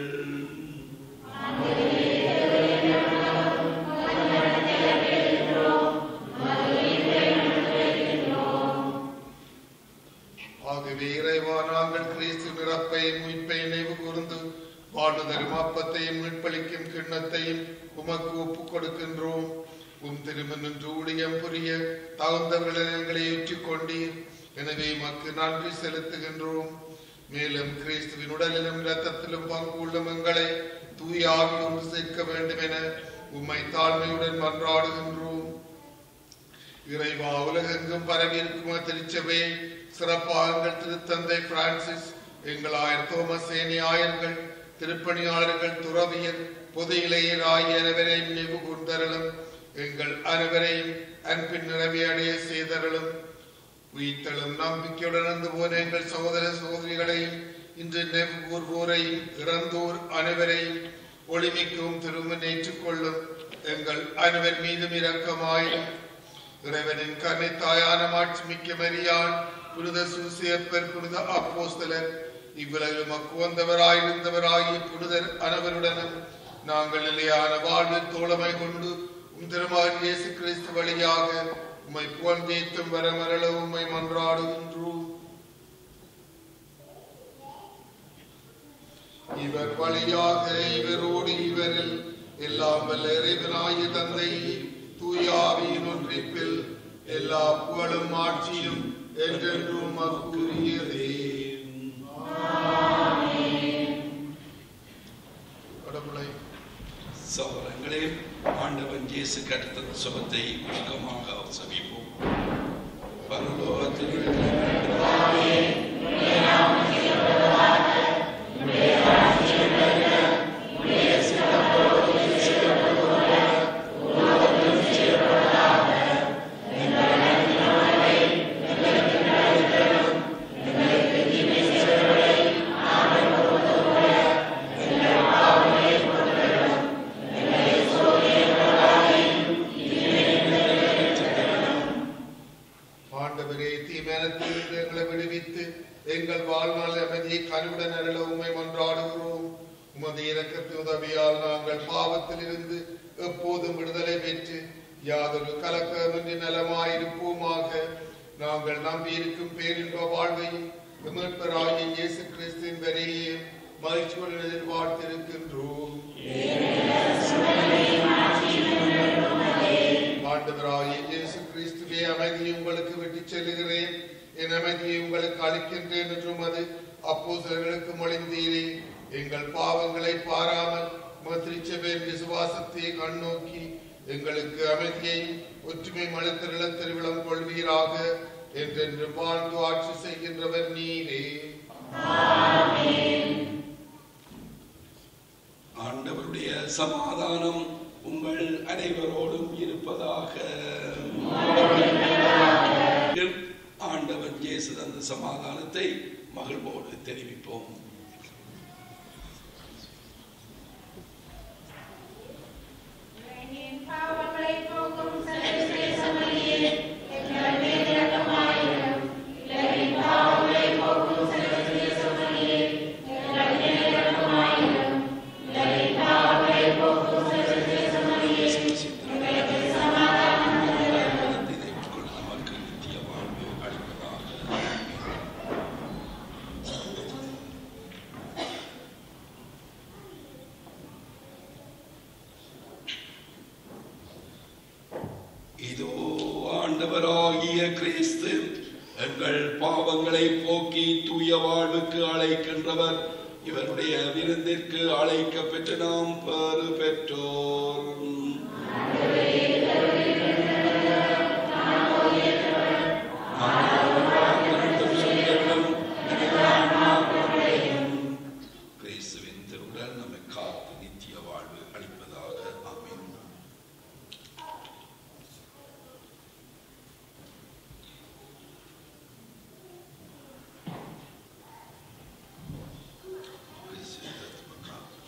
ஆகவே இறைவா நாங்கள் கிறிஸ்து நிரப்பையும் மீட்பை நினைவு கூர்ந்து வாழ்வு தரும் அப்பத்தையும் மீட்பளிக்கும் கிண்ணத்தையும் உமக்கு ஒப்புக் கொடுக்கின்றோம் உம் திருமணன்று ஊழியம் புரிய தகுந்தவர்கள் எங்களை ஏற்றுக் கொண்டீர் எனவே மக்கு நன்றி செலுத்துகின்றோம் மேலும் கிறிஸ்துவின் உடலிலும் இரத்தத்திலும் பங்கு உள்ள எங்களை தூய ஆவி ஒன்று சேர்க்க வேண்டும் என உம்மை தாழ்மையுடன் மன்றாடுகின்றோம் இறைவா உலகெங்கும் பரவியிருக்கும் திருச்சபை சிறப்பாக எங்கள் திருத்தந்தை பிரான்சிஸ் எங்கள் ஆயர் தோமஸ் ஏனி ஆயர்கள் திருப்பணியாளர்கள் துறவியர் பொது இளையர் ஆகிய அனைவரையும் நினைவு கூர்ந்தருளும் எங்கள் அனைவரையும் அன்பின் நிறைவை அடைய செய்தருளும் உயிர்த்தலும் நம்பிக்கையுடன் இருந்து போன எங்கள் சகோதர சகோதரிகளையும் இன்று நினைவு கூர்வோரையும் இறந்தோர் அனைவரையும் ஒளிமிக்கவும் திரும்ப ஏற்றுக்கொள்ளும் எங்கள் அனைவர் மீதும் இரக்கமாயிரும் இறைவனின் கண்ணை தாயான மாட்சிமிக்க மரியாள் புனித சூசியப்பர் புனித அப்போஸ்தலர் இவ்வுலகில் மக்குவந்தவராயிருந்தவராகிய புனிதர் அனைவருடனும் நாங்கள் நிலையான வாழ்வில் தோழமை கொண்டு உம் திருமகன் இயேசு கிறிஸ்து வழியாக உம்மை புகழ்ந்தேத்தும் வரமரள உம்மை மன்றாடுகின்றோம் இவர் வழியாக இவரோடு இவரில் எல்லாம் வல்ல இறைவனாய தந்தை தூயாவியின் ஒன்றிப்பில் எல்லா புகழும் ஆட்சியும் என்றென்றும் அக்குரியதே கடவுளை சோதரங்களே ஆண்டவன் இயேசு கடுத்த சுபத்தை உருக்கமாக சமீபம் பரலோகத்தில் இருக்கிற பிதாவே, ஆண்டவரே தீமேனத்திலிருந்து எங்களை விடுவித்து எங்கள் வாழ்நாள் அமைதியை கனிவுடன் அருள உம்மை மன்றாடுகிறோம் உமது இரக்கத்து உதவியால் நாங்கள் பாவத்திலிருந்து எப்போதும் விடுதலை பெற்று யாதொரு கலக்கமின்றி நலமாயிருப்போமாக நாங்கள் நம்பியிருக்கும் பேரின்ப வாழ்வையும் மீட்பராகிய இயேசு கிறிஸ்துவின் வரையே மகிழ்ச்சியுடன் எதிர்பார்த்திருக்கின்றோம் ஆண்டவராகிய இயேசு கிறிஸ்துவே அமைதியை உங்களுக்கு விட்டுச் செல்லுகிறேன் என் அமைதியை உங்களுக்கு அளிக்கின்றேன் என்றும் அது அப்போஸ்தலர்களுக்கு மொழிந்தீரே எங்கள் பாவங்களை பாராமல் திருச்சபையின் விசுவாசத்தை கண்ணோக்கி எங்களுக்கு அமைதியை ஒற்றுமை மலத்திருள திருவிழம் கொள்வீராக என்றென்று வாழ்ந்து ஆட்சி செய்கின்றவர் நீரே ஆண்டவருடைய சமாதானம் உங்கள் அனைவரோடும் இருப்பதாக ஆண்டவன் இயேசு தந்த சமாதானத்தை மகிழ்வோடு தெரிவிப்போம் Reigning கிறிஸ்து எங்கள் பாவங்களை போக்கி தூய வாழ்வுக்கு அழைக்கின்றவர் இவருடைய விருந்திற்கு அழைக்க பெற்று நாம் பெறு பெற்றோர் கிறிஸ்துவின் திருவுடல் நம்மை காத்து நித்திய வாழ்வு அளிப்பதாக ஆமென் கிறிஸ்துவின் ரத்தம் காத்து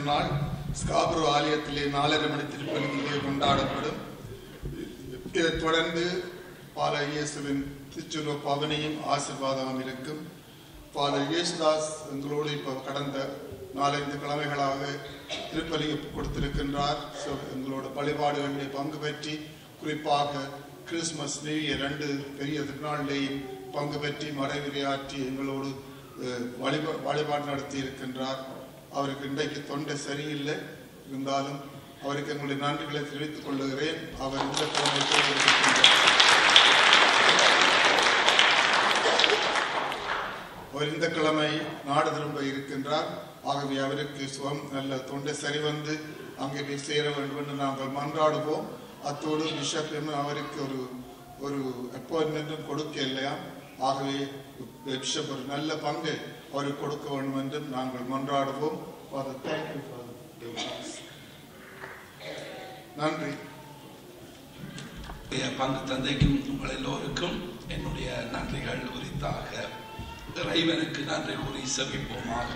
திருநாள் ஸ்காபுரு ஆலயத்திலே நாலரை மணி திருப்பலியிலே கொண்டாடப்படும் இதைத் தொடர்ந்து பால இயேசுவின் திருச்சுருவ பவனியும் ஆசீர்வாதமும் இருக்கும் ஃபாதர் இயேசுதாஸ் எங்களோடு இப்போ கடந்த நாலஞ்சு கிழமைகளாக திருப்பலி கொடுத்திருக்கின்றார் So, எங்களோட வழிபாடுகளில் பங்கு பெற்றி குறிப்பாக கிறிஸ்மஸ் நியூ இயர் ரெண்டு பெரிய திருநாளிலேயும் பங்கு பெற்றி மறைவுரையாற்றி எங்களோடு அஹ், வழிபா வழிபாடு நடத்தி இருக்கின்றார் அவருக்கு இன்றைக்கு தொண்டை சரியில்லை இருந்தாலும் அவருக்கு எங்களுடைய நன்றிகளை தெரிவித்துக் கொள்ளுகிறேன் அவர் இந்த கிழமைக்கு இருக்கின்றார் அவர் இந்த கிழமை நாடு திரும்ப இருக்கின்றார் ஆகவே அவருக்கு சுகம் நல்ல தொண்டை சரி வந்து அங்கே போய் சேர வேண்டும் என்று நாங்கள் மன்றாடுவோம் அத்தோடு பிஷப் எம் அவருக்கு ஒரு ஒரு அப்பாயின்மெண்ட்டும் கொடுக்க இல்லையா ஆகவே பிஷப் ஒரு நல்ல பங்கு அவருக்கு கொடுக்க வேண்டும் என்றும் நாங்கள் மன்றாடுவோம் Father, thank you for the blessings. நன்றி என்னுடைய பங்கு தந்தைக்கும் உங்கள் எல்லோருக்கும் என்னுடைய நன்றிகள் உரித்தாக இறைவனுக்கு நன்றி கூறி செவிப்போமாக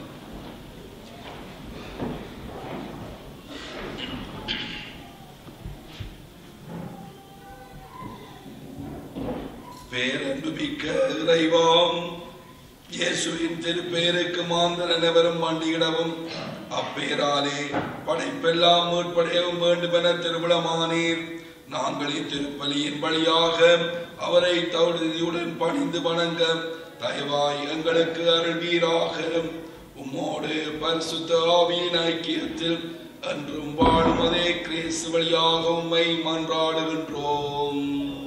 பேரன்பு மிக்க இறைவாம் இயேசுவின் திருப்பெயருக்கு மாந்தர் அனைவரும் மண்டியிடவும் அப்பேராலே படைப்பெல்லாம் மீட்படையவும் வேண்டுமென திருவிழமானீர் நாங்கள் இத்திருப்பலியின் வழியாக அவரை தகுதியுடன் பணிந்து வணங்க தயவாய் எங்களுக்கு அருள்வீராக உம்மோடு பரிசுத்த ஆவியின் ஐக்கியத்தில் என்றும் வாழும் அதே கிறிஸ்து வழியாக உம்மை மன்றாடுகின்றோம்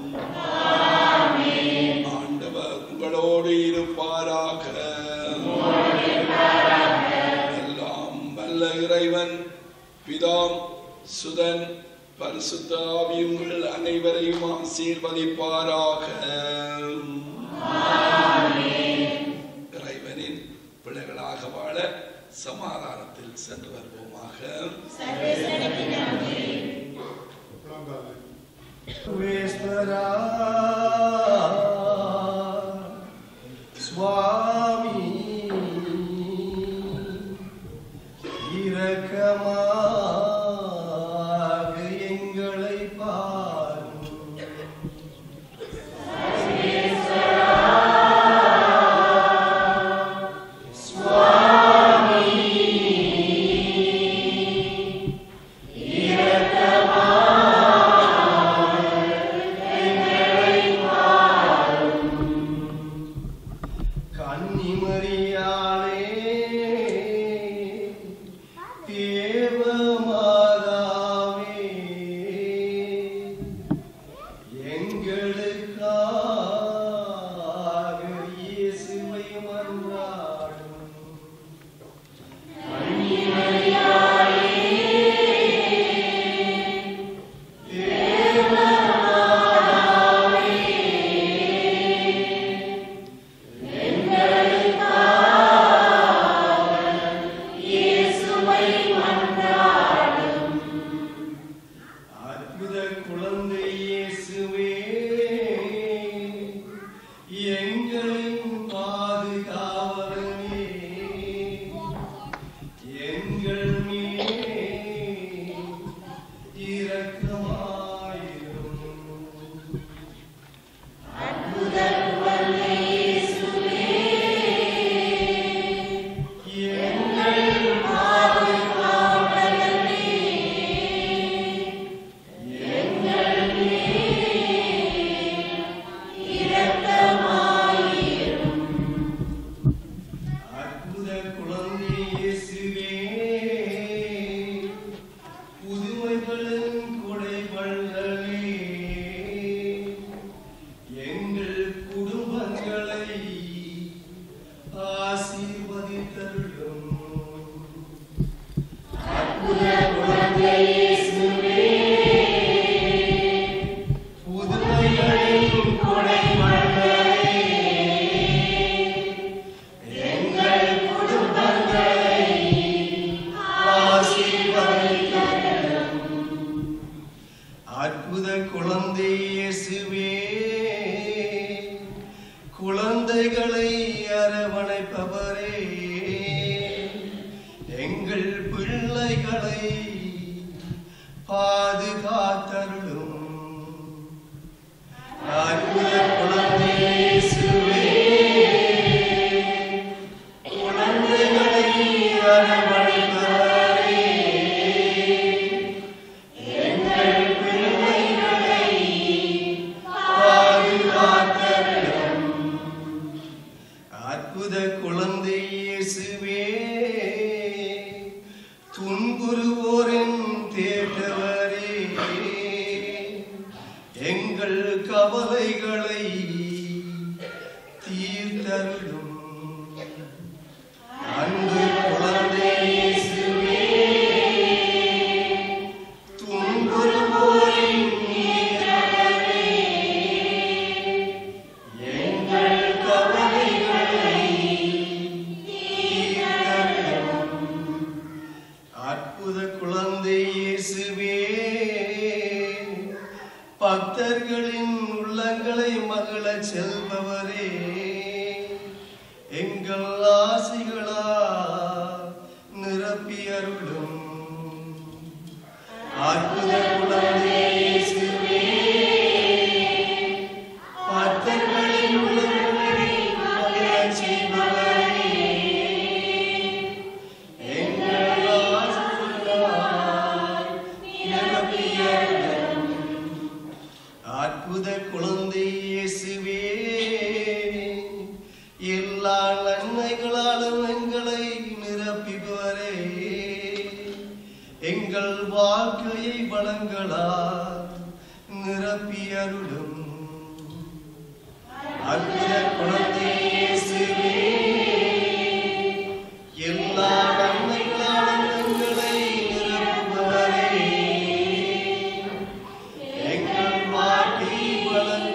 ஆண்டவர் உங்களோடு இருப்பாராக எல்லாம் வல்ல இறைவன் பிதாம் சுதன் பரிசுத்த ஆவி உங்கள் அனைவரையும் ஆசீர்வதிப்பாராக இறைவனின் பிள்ளைகளாக வாழ சமாதானத்தில் சென்று வருவோமாக Whisperar, சுவாமி இரக்கமாக எங்களை பாரும் கன்னிமரியாளே தேவமாதாவே எங்களுக்காக இயேசுவை மன்றாடும் அற்புத குழந்தை இயேசுவே எங்களின் பாதுகாவலனே எங்கள் மேல் இரக்கமாயிரும் எங்கள் அற்புத குழந்தை இயேசுவே புதுமைகளின் கொடை வள்ளலே எங்கள் குடும்பங்களை ஆசீர்வதித்தருளும் அற்புத குழந்தை இயேசுவே புதுமைகளின் கொடை வள்ளலே எங்கள் குடும்பங்களை ஆசீர்வதித்தருளும். அற்புத குழந்தை இயேசுவே குழந்தைகளை அரவணைப்பவரே எங்கள் பிள்ளை பாதுகாத்தருளும் அற்புத குழந்தை இயேசுவே, குழந்தைகளை அரவணைப்பவரே, எங்கள் பிள்ளைகளை பாதுகாத்தருளும். அற்புத குழந்தை இயேசுவே துன்புறுவோரின் தேட்டவரே எங்கள் கவலைகளை தீர்த்தருளும் அன்பு குழந்தை இயேசுவே துன்புறுவோரின் தேட்டவரே எங்கள் கவலைகளை தீர்த்தருளும். அற்புத குழந்தை இயேசுவே பக்தர்களின் உள்ளங்களை மகளச் செல்பவரே எங்கள் ஆசைகளா நிரப்பியருளும் அற்புத குழந்தை இயேசுவே பக்தர்களின் உள்ளங்களை மகளச் செய்பவரே எங்கள் ஆசைகளால் நிரப்பியருளும். அற்புத குழந்தை இயேசுவே எல்லா நன்மைகளாலும் எங்களை நிரப்பிபவரே எங்கள் வாழ்க்கையை வளங்களால் நிரப்பியருளும் அற்புத குழந்தை இயேசுவே எல்லா நன்மைகளாலும் எங்களை நிரப்புபவரே எங்கள் வாழ்க்கை வளம்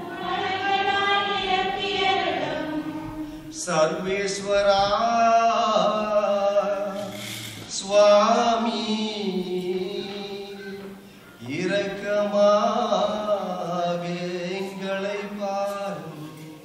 சர்வேஸ்வரா சுவாமி இரக்கமாக எங்களை பாரும்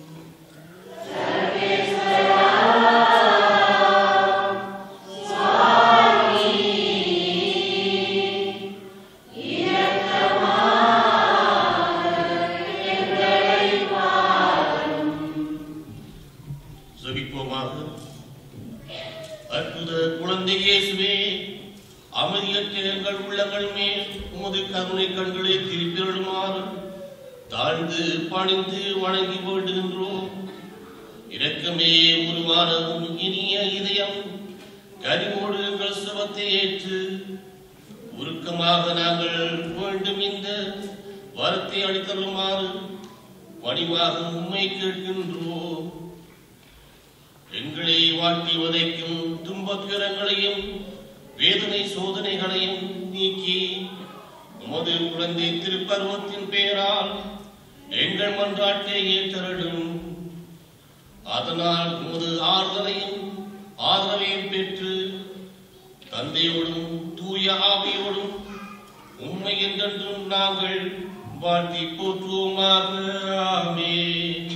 ஜெபிப்போமாக அற்புத குழந்தை இயேசுவே அமைதியற்ற எங்கள் உள்ளங்கள் மேல் உமது கருணை கண்களை திருப்பிடுமாறு தாழ்ந்து பணிந்து வணங்கி வேண்டுகின்றோம் இரக்கமே உருவான உம் இனிய இதயம் கனிவோடு எங்கள் சுபத்தை ஏற்று உருக்கமாக நாங்கள் வேண்டும் இந்த வரத்தை அளித்தருமாறு பணிவாக உண்மை கேட்கின்றோம் எங்களை வாட்டி வதைக்கும் துன்பத்துயரங்களையும் வேதனை சோதனைகளையும் நீக்கி உமது குழந்தை திருப்பருவத்தின் பெயரால் எங்கள் மன்றாட்டை ஏற்றருளும் அதனால் உமது ஆறுதலையும் ஆதரவையும் பெற்று தந்தையோடும் தூய ஆவியோடும் உண்மை என்றென்றும் நாங்கள் வாழ்த்தி போற்றுவோமாக ஆமென்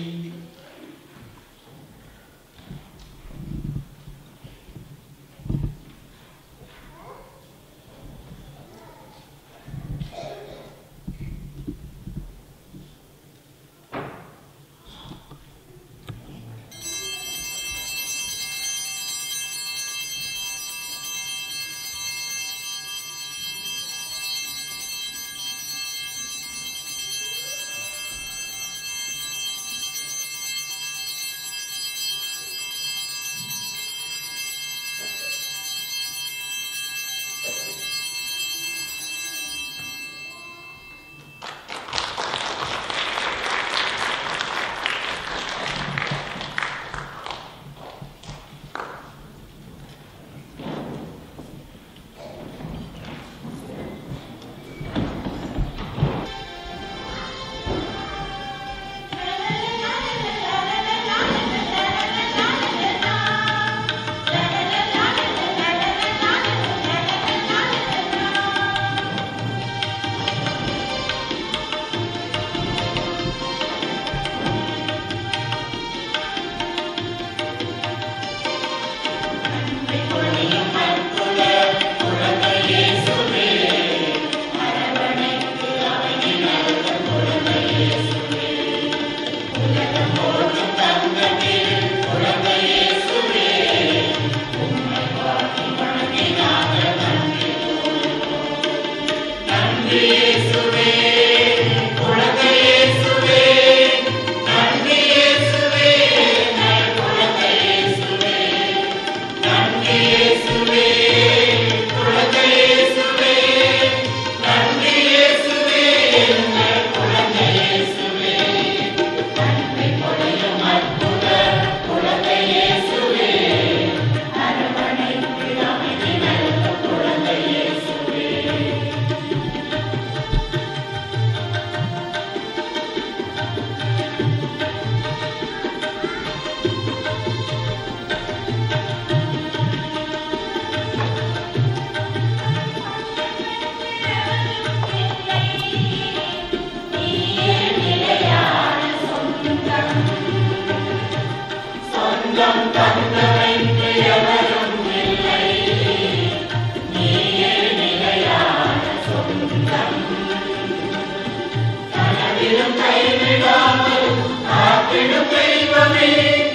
காத்திடும் தெய்வமே